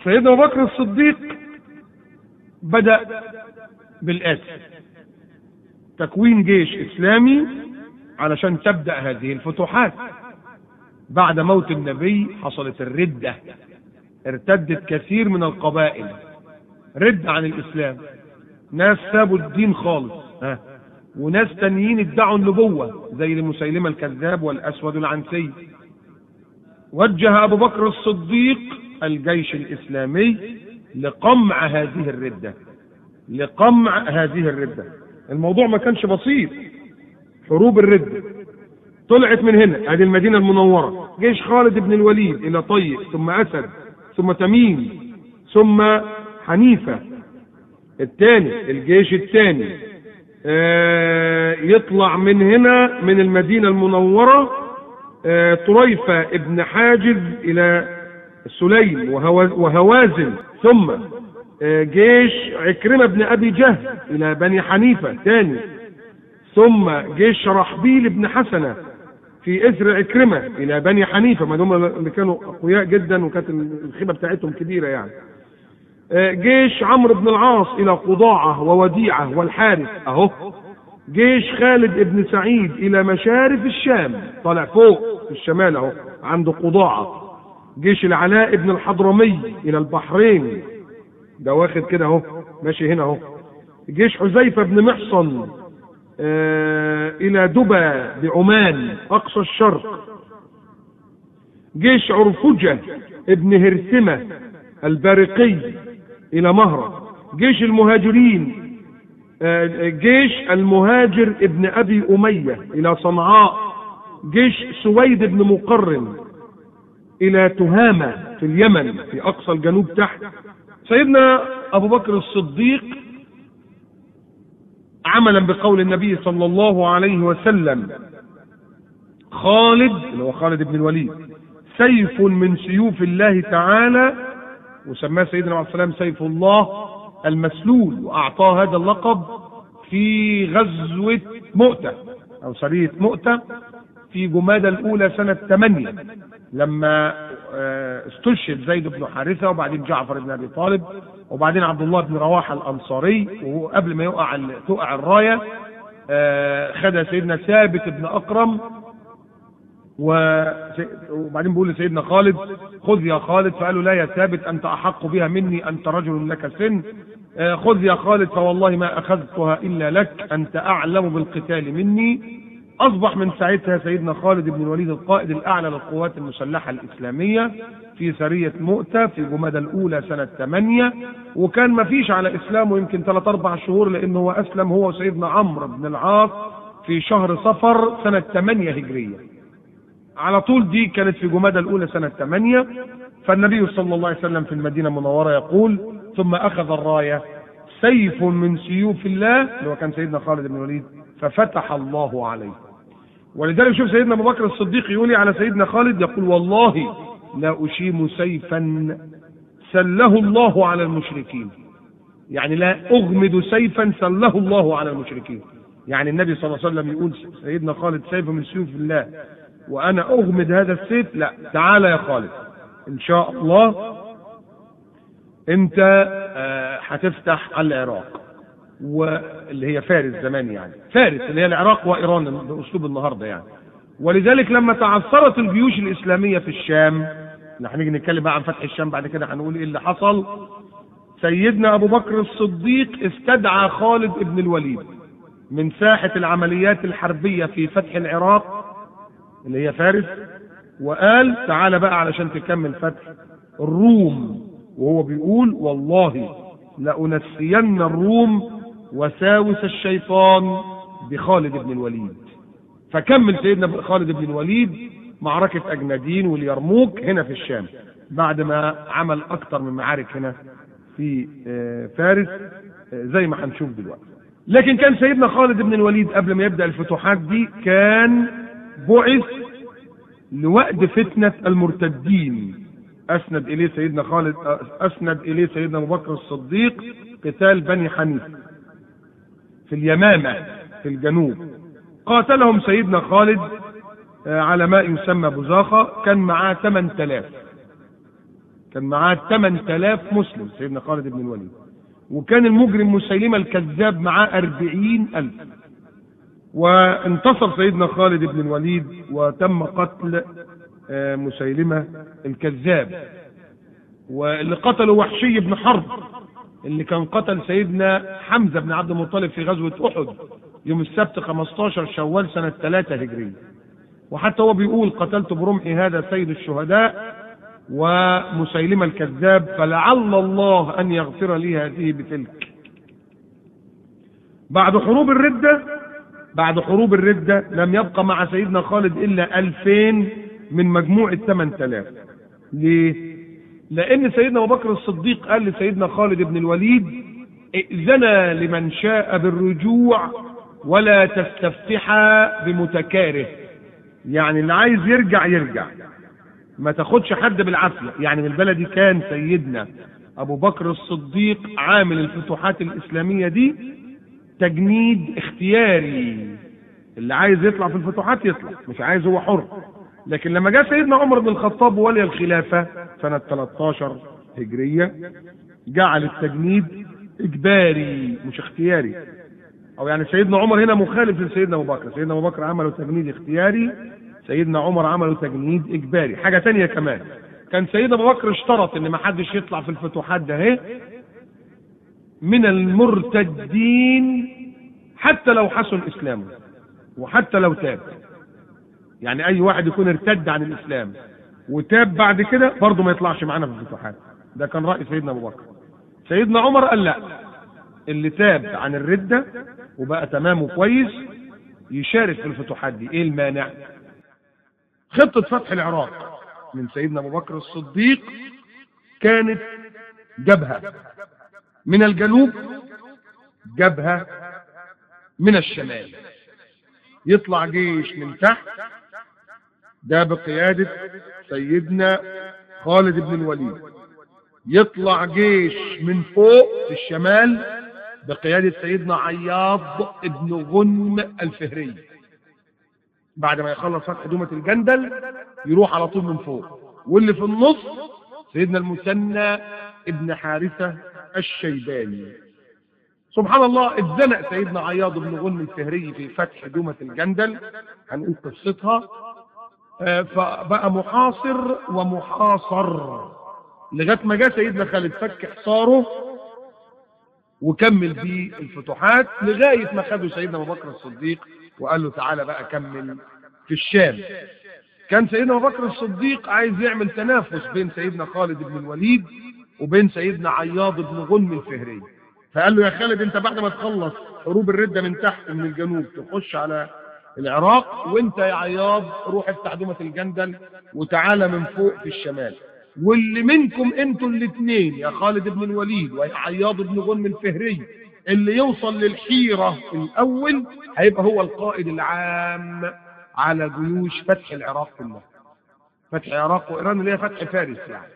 سيدنا ابو بكر الصديق بدأ بالآتي تكوين جيش إسلامي علشان تبدأ هذه الفتوحات بعد موت النبي حصلت الردة ارتدت كثير من القبائل رد عن الإسلام ناس سابوا الدين خالص ها وناس تانيين ادعوا النبوة زي المسيلمة الكذاب والأسود العنسي وجه أبو بكر الصديق الجيش الإسلامي لقمع هذه الردة لقمع هذه الردة الموضوع ما كانش بسيط حروب الردة طلعت من هنا هذه المدينة المنورة جيش خالد بن الوليد إلى طيب ثم أسد ثم تميم ثم حنيفة الثاني الجيش الثاني آه يطلع من هنا من المدينة المنورة آه طريفة ابن حاجز إلى سليم وهوازن ثم آه جيش عكرمة بن أبي جهل إلى بني حنيفة ثاني ثم جيش شرحبيل بن حسنة في إثر عكرمة إلى بني حنيفة ما هم اللي كانوا أقوياء جدا وكانت الخيبة بتاعتهم كبيرة يعني جيش عمرو بن العاص إلى قضاعة ووديعة والحارث أهو جيش خالد بن سعيد إلى مشارف الشام طالع فوق في الشمال أهو عند قضاعة جيش العلاء بن الحضرمي إلى البحرين ده واخد كده أهو ماشي هنا أهو جيش حذيفة بن محصن آه إلى دبا بعمان أقصى الشرق جيش عرفجة ابن هرسمة البارقي إلى مهرة جيش المهاجرين آه جيش المهاجر ابن أبي أمية إلى صنعاء جيش سويد بن مقرن إلى تهامة في اليمن في أقصى الجنوب تحت سيدنا أبو بكر الصديق عملا بقول النبي صلى الله عليه وسلم خالد اللي هو خالد بن الوليد سيف من سيوف الله تعالى وسماه سيدنا عليه السلام سيف الله المسلول واعطاه هذا اللقب في غزوة مؤتة او سرية مؤتة في جمادى الاولى سنة 8 لما استشهد زيد بن حارثة وبعدين جعفر بن ابي طالب وبعدين عبد الله بن رواحة الانصاري وهو قبل ما يقع تقع الراية خدها سيدنا ثابت بن اكرم وبعدين بيقول لسيدنا خالد خذ يا خالد فقال له لا يا ثابت انت احق بها مني انت رجل لك سن خذ يا خالد فوالله ما اخذتها الا لك انت اعلم بالقتال مني اصبح من ساعتها سيدنا خالد بن الوليد القائد الاعلى للقوات المسلحه الاسلاميه في سريه مؤتة في جمادى الاولى سنه 8 وكان ما فيش على اسلامه يمكن 3 4 شهور لانه هو اسلم هو سيدنا عمرو بن العاص في شهر صفر سنه 8 هجريه على طول دي كانت في جمادى الأولى سنة 8 فالنبي صلى الله عليه وسلم في المدينة المنورة يقول ثم أخذ الراية سيف من سيوف الله اللي هو كان سيدنا خالد بن الوليد ففتح الله عليه ولذلك شوف سيدنا أبو بكر الصديق يقول على سيدنا خالد يقول والله لا أشيم سيفا سله الله على المشركين يعني لا أغمد سيفا سله الله على المشركين يعني النبي صلى الله عليه وسلم يقول سيدنا خالد سيف من سيوف الله وانا اغمد هذا السيف لا تعالى يا خالد ان شاء الله انت آه هتفتح العراق واللي هي فارس زمان يعني فارس اللي هي العراق وايران باسلوب النهارده يعني ولذلك لما تعثرت الجيوش الاسلاميه في الشام احنا هنيجي نتكلم بقى عن فتح الشام بعد كده هنقول ايه اللي حصل سيدنا ابو بكر الصديق استدعى خالد بن الوليد من ساحه العمليات الحربيه في فتح العراق اللي هي فارس وقال تعالى بقى علشان تكمل فتح الروم وهو بيقول والله لأنسين الروم وساوس الشيطان بخالد بن الوليد فكمل سيدنا خالد بن الوليد معركة أجنادين واليرموك هنا في الشام بعد ما عمل أكتر من معارك هنا في فارس زي ما هنشوف دلوقتي لكن كان سيدنا خالد بن الوليد قبل ما يبدأ الفتوحات دي كان بعث لوقت فتنة المرتدين أسند إليه سيدنا خالد أسند إليه سيدنا أبو بكر الصديق قتال بني حنيفة في اليمامة في الجنوب قاتلهم سيدنا خالد على ما يسمى بزاخة كان معاه 8000 كان معاه 8000 مسلم سيدنا خالد بن الوليد وكان المجرم مسيلمة الكذاب معاه 40000 وانتصر سيدنا خالد بن الوليد وتم قتل آه، مسيلمة الكذاب واللي قتله وحشي بن حرب اللي كان قتل سيدنا حمزة بن عبد المطلب في غزوة أحد يوم السبت 15 شوال سنة 3 هجرية وحتى هو بيقول قتلت برمحي هذا سيد الشهداء ومسيلمة الكذاب فلعل الله أن يغفر لي هذه بتلك بعد حروب الردة بعد حروب الردة لم يبقى مع سيدنا خالد إلا ألفين من مجموع الثمان تلاف ليه؟ لأن سيدنا أبو بكر الصديق قال لسيدنا خالد بن الوليد ائذنا لمن شاء بالرجوع ولا تستفتحا بمتكاره يعني اللي عايز يرجع يرجع ما تاخدش حد بالعافية يعني من البلدي كان سيدنا أبو بكر الصديق عامل الفتوحات الإسلامية دي تجنيد اختياري اللي عايز يطلع في الفتوحات يطلع مش عايز هو حر لكن لما جاء سيدنا عمر بن الخطاب ولي الخلافة سنة 13 هجرية جعل التجنيد إجباري مش اختياري أو يعني سيدنا عمر هنا مخالف لسيدنا أبو بكر سيدنا أبو بكر عمله تجنيد اختياري سيدنا عمر عمله تجنيد إجباري حاجة تانية كمان كان سيدنا أبو بكر اشترط إن ما حدش يطلع في الفتوحات ده اهي من المرتدين حتى لو حسن إسلامه وحتى لو تاب يعني اي واحد يكون ارتد عن الاسلام وتاب بعد كده برضه ما يطلعش معانا في الفتوحات ده كان راي سيدنا ابو بكر سيدنا عمر قال لا اللي تاب عن الرده وبقى تمام وكويس يشارك في الفتوحات دي ايه المانع خطه فتح العراق من سيدنا ابو بكر الصديق كانت جبهه من الجنوب جبهه من الشمال يطلع جيش من تحت ده بقيادة سيدنا خالد بن الوليد يطلع جيش من فوق في الشمال بقيادة سيدنا عياض بن غنم الفهري بعد ما يخلص فتح دومة الجندل يروح على طول من فوق واللي في النص سيدنا المثنى ابن حارثة الشيباني سبحان الله اتزنق سيدنا عياض بن غنم الفهري في فتح دومة الجندل هنقول قصتها آه، فبقى محاصر ومحاصر لغايه ما جاء سيدنا خالد فك حصاره وكمل بيه الفتوحات لغايه ما خدوا سيدنا ابو بكر الصديق وقال له تعالى بقى كمل في الشام كان سيدنا ابو بكر الصديق عايز يعمل تنافس بين سيدنا خالد بن الوليد وبين سيدنا عياض بن غنم الفهري فقال له يا خالد انت بعد ما تخلص حروب الرده من تحت من الجنوب تخش على العراق وانت يا عياض روح افتح دومة الجندل وتعالى من فوق في الشمال واللي منكم انتوا الاثنين يا خالد بن الوليد ويا عياض بن غنم الفهري اللي يوصل للحيرة الأول هيبقى هو القائد العام على جيوش فتح العراق كلها فتح العراق وإيران اللي هي فتح فارس يعني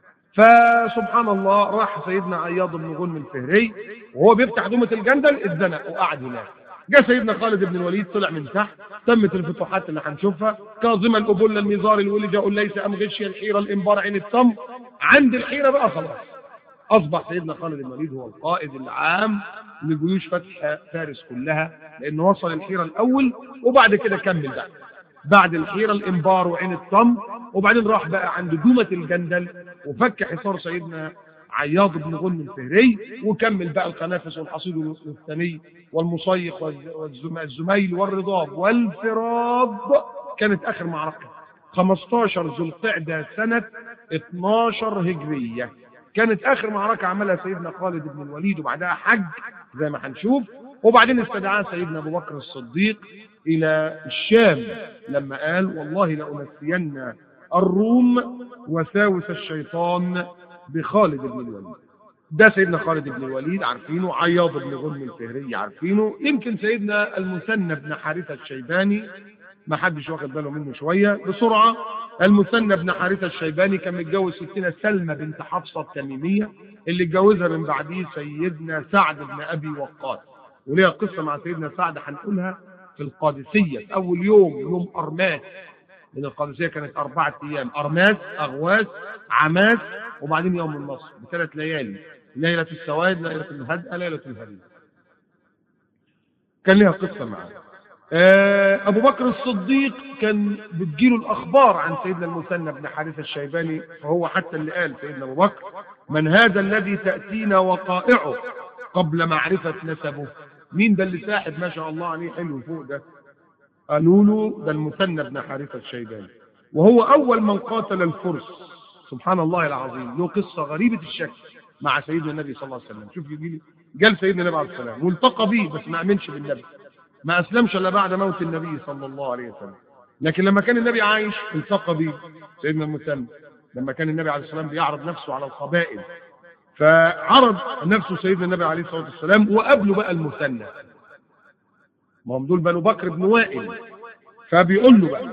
فسبحان الله راح سيدنا عياض بن غنم الفهري وهو بيفتح دومة الجندل اتزنق وقعد هناك جاء سيدنا خالد بن الوليد طلع من تحت تمت الفتوحات اللي هنشوفها كاظما الأبل الميزار الولجة ليس أم غشي الحيرة الإنبار عين التم عند الحيرة بقى خلاص أصبح سيدنا خالد بن الوليد هو القائد العام لجيوش فتح فارس كلها لأنه وصل الحيرة الأول وبعد كده كمل بقى بعد الحيرة الإنبار وعين التم وبعدين راح بقى عند دومة الجندل وفك حصار سيدنا عياض بن غنم الفهري وكمل بقى القنافس والحصيد الثاني والمصيخ والزميل والرضاب والفراب كانت اخر معركه 15 ذو القعده سنه 12 هجريه كانت اخر معركه عملها سيدنا خالد بن الوليد وبعدها حج زي ما هنشوف وبعدين استدعاه سيدنا ابو بكر الصديق الى الشام لما قال والله لانسين الروم وساوس الشيطان بخالد بن الوليد ده سيدنا خالد بن الوليد عارفينه عياض بن غنم الفهري عارفينه يمكن سيدنا المثنى بن حارثة الشيباني ما حدش واخد باله منه شوية بسرعة المثنى بن حارثة الشيباني كان متجوز ستنا سلمى بنت حفصة التميمية اللي اتجوزها من بعديه سيدنا سعد بن أبي وقاص وليها قصة مع سيدنا سعد هنقولها في القادسية في أول يوم يوم أرماس لأن القادسية كانت أربعة أيام أرماس أغواس عماس وبعدين يوم النصر بثلاث ليالي ليلة السواد ليلة الهدأة ليلة الهدي كان لها قصة معاه آه، أبو بكر الصديق كان بتجيله الأخبار عن سيدنا المثنى بن حارثة الشيباني فهو حتى اللي قال سيدنا أبو بكر من هذا الذي تأتينا وقائعه قبل معرفة نسبه مين ده اللي ساحب ما شاء الله عليه حلو فوق ده قالوا له ده المثنى بن حارثة الشيباني وهو أول من قاتل الفرس سبحان الله العظيم له قصة غريبة الشكل مع سيدنا النبي صلى الله عليه وسلم شوف يجي قال سيدنا النبي عليه السلام والتقى به بس ما امنش بالنبي ما اسلمش الا بعد موت النبي صلى الله عليه وسلم لكن لما كان النبي عايش التقى به سيدنا المثنى لما كان النبي عليه السلام بيعرض نفسه على القبائل فعرض نفسه سيدنا النبي عليه الصلاه والسلام وقابله بقى المثنى ما هم دول بنو بكر بن وائل فبيقول له بقى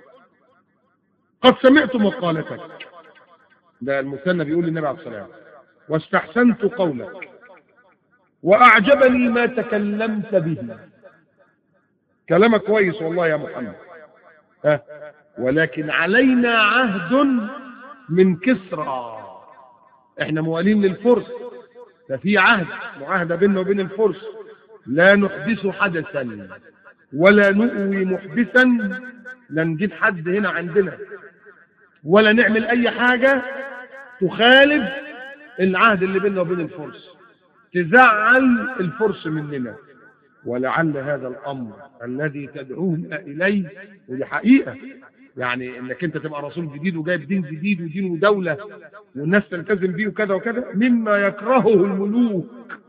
قد سمعت مقالتك ده المثنى بيقول للنبي عليه الصلاه والسلام واستحسنت قولك وأعجبني ما تكلمت به كلامك كويس والله يا محمد ها ولكن علينا عهد من كسرى احنا موالين للفرس ففي عهد معاهدة بيننا وبين الفرس لا نحدث حدثا ولا نؤوي محدثا لا نجيب حد هنا عندنا ولا نعمل اي حاجة تخالف العهد اللي بيننا وبين الفرس تزعل الفرس مننا ولعل هذا الامر الذي تدعونا اليه ودي حقيقه يعني انك انت تبقى رسول جديد وجايب دين جديد ودين ودوله والناس تلتزم بيه وكذا وكذا مما يكرهه الملوك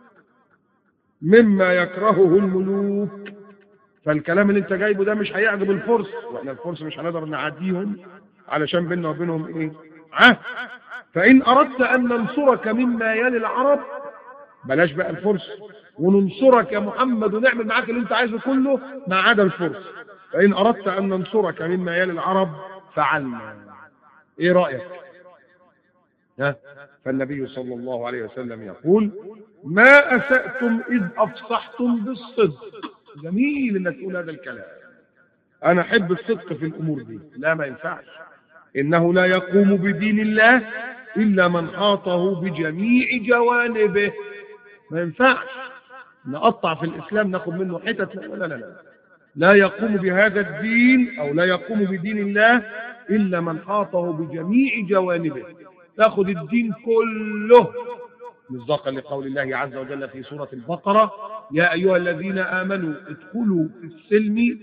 مما يكرهه الملوك فالكلام اللي انت جايبه ده مش هيعجب الفرس واحنا الفرس مش هنقدر نعديهم علشان بيننا وبينهم ايه عهد فان اردت ان ننصرك مما يلي العرب بلاش بقى الفرس وننصرك يا محمد ونعمل معاك اللي انت عايزه كله ما عدا الفرس فإن أردت أن ننصرك مما يلي العرب فعلنا إيه رأيك ها؟ فالنبي صلى الله عليه وسلم يقول ما أسأتم إذ أفصحتم بالصدق جميل إنك تقول هذا الكلام أنا أحب الصدق في الأمور دي لا ما ينفعش إنه لا يقوم بدين الله إلا من حاطه بجميع جوانبه ما ينفعش نقطع في الإسلام ناخد منه حتت لا لا لا لا لا يقوم بهذا الدين أو لا يقوم بدين الله إلا من حاطه بجميع جوانبه تاخد الدين كله مصداقا لقول الله عز وجل في سورة البقرة يا أيها الذين آمنوا ادخلوا في السلم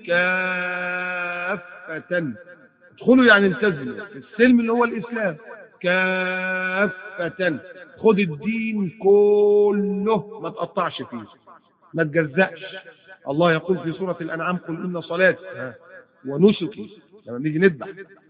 كافة ادخلوا يعني التزموا في السلم اللي هو الإسلام كافة خد الدين كله ما تقطعش فيه ما تجزأش الله يقول في سورة الأنعام قل إن صلاتي ونسكي لما نيجي نذبح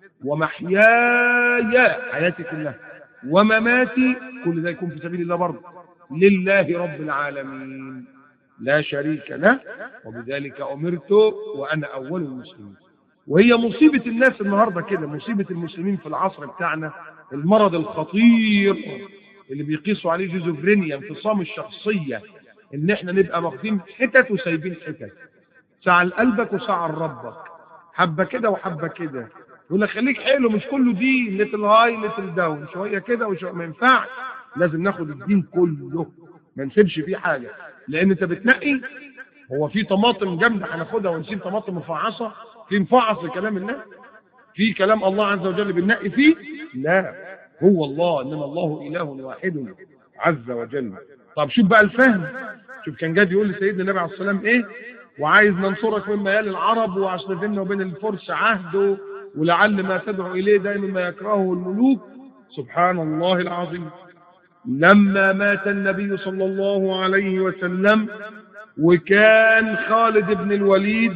ومحياي حياتي كلها ومماتي كل ده يكون في سبيل الله برضه لله رب العالمين لا شريك له وبذلك أمرت وأنا أول المسلمين وهي مصيبة الناس النهاردة كده مصيبة المسلمين في العصر بتاعنا المرض الخطير اللي بيقيسوا عليه جيزوفرينيا انفصام الشخصية ان احنا نبقى واخدين حتت وسايبين حتت ساعة لقلبك وساعة لربك حبة كده وحبة كده يقول لك خليك حلو مش كله دين ليتل هاي ليتل داون شوية كده وشوية ما ينفعش لازم ناخد الدين كله ما نسيبش فيه حاجة لان انت بتنقي هو في طماطم جامدة هناخدها ونسيب طماطم مفعصة في مفعص لكلام الناس في كلام الله عز وجل بننقي فيه لا هو الله انما الله اله واحد عز وجل طب شوف بقى الفهم شوف كان جاد يقول لسيدنا النبي عليه الصلاه والسلام ايه وعايز ننصرك مما يلي العرب وعشان بيننا وبين الفرس عهد ولعل ما تدعو اليه دائما ما يكرهه الملوك سبحان الله العظيم لما مات النبي صلى الله عليه وسلم وكان خالد بن الوليد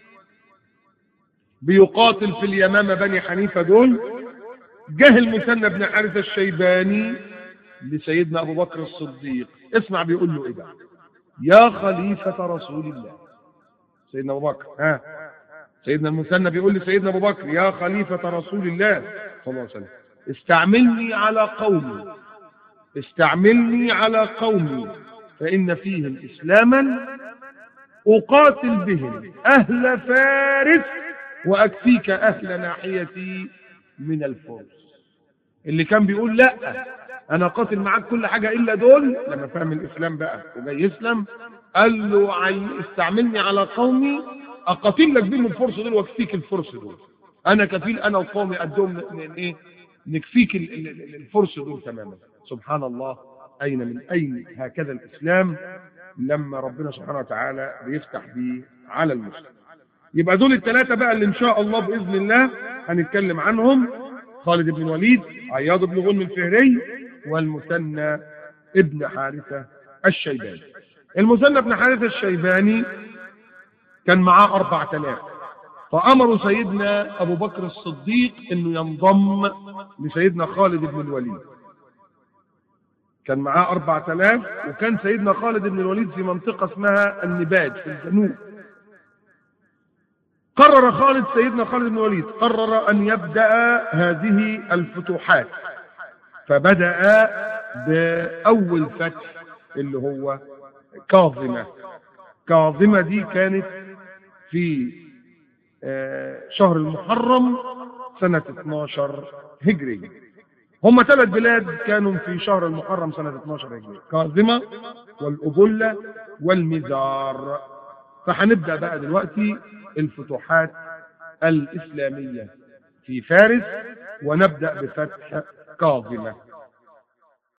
بيقاتل في اليمامة بني حنيفة دول جه المثنى بن حارثة الشيباني لسيدنا أبو بكر الصديق اسمع بيقول له إيه بقى يا خليفة رسول الله سيدنا أبو بكر ها سيدنا المثنى بيقول لسيدنا أبو بكر يا خليفة رسول الله صلى الله عليه وسلم استعملني على قومي استعملني على قومي فإن فيهم إسلاما أقاتل بهم أهل فارس وأكفيك أهل ناحيتي من الفرس اللي كان بيقول لا أنا قاتل معاك كل حاجة إلا دول لما فهم الإسلام بقى وجاي يسلم قال له عي استعملني على قومي أقاتل لك بيهم الفرس دول وأكفيك الفرس دول أنا كفيل أنا وقومي قدهم ن- ن- إيه نكفيك ال- ال- ال- الفرس دول تماما سبحان الله أين من أين هكذا الإسلام لما ربنا سبحانه وتعالى بيفتح بيه على المسلم يبقى دول الثلاثة بقى اللي إن شاء الله بإذن الله هنتكلم عنهم خالد بن الوليد عياض بن غنم الفهري والمثنى ابن حارثة الشيباني المثنى بن حارثة الشيباني كان معاه أربعة آلاف فأمروا سيدنا أبو بكر الصديق أنه ينضم لسيدنا خالد بن الوليد كان معاه أربعة آلاف وكان سيدنا خالد بن الوليد في منطقة اسمها النباج في الجنوب قرر خالد سيدنا خالد بن الوليد قرر أن يبدأ هذه الفتوحات فبدأ بأول فتح اللي هو كاظمة كاظمة دي كانت في آه، شهر المحرم سنة 12 هجري هم ثلاث بلاد كانوا في شهر المحرم سنة 12 هجري كاظمة والأبلة والمزار فهنبدأ بقى دلوقتي الفتوحات الإسلامية في فارس ونبدأ بفتح كاظمة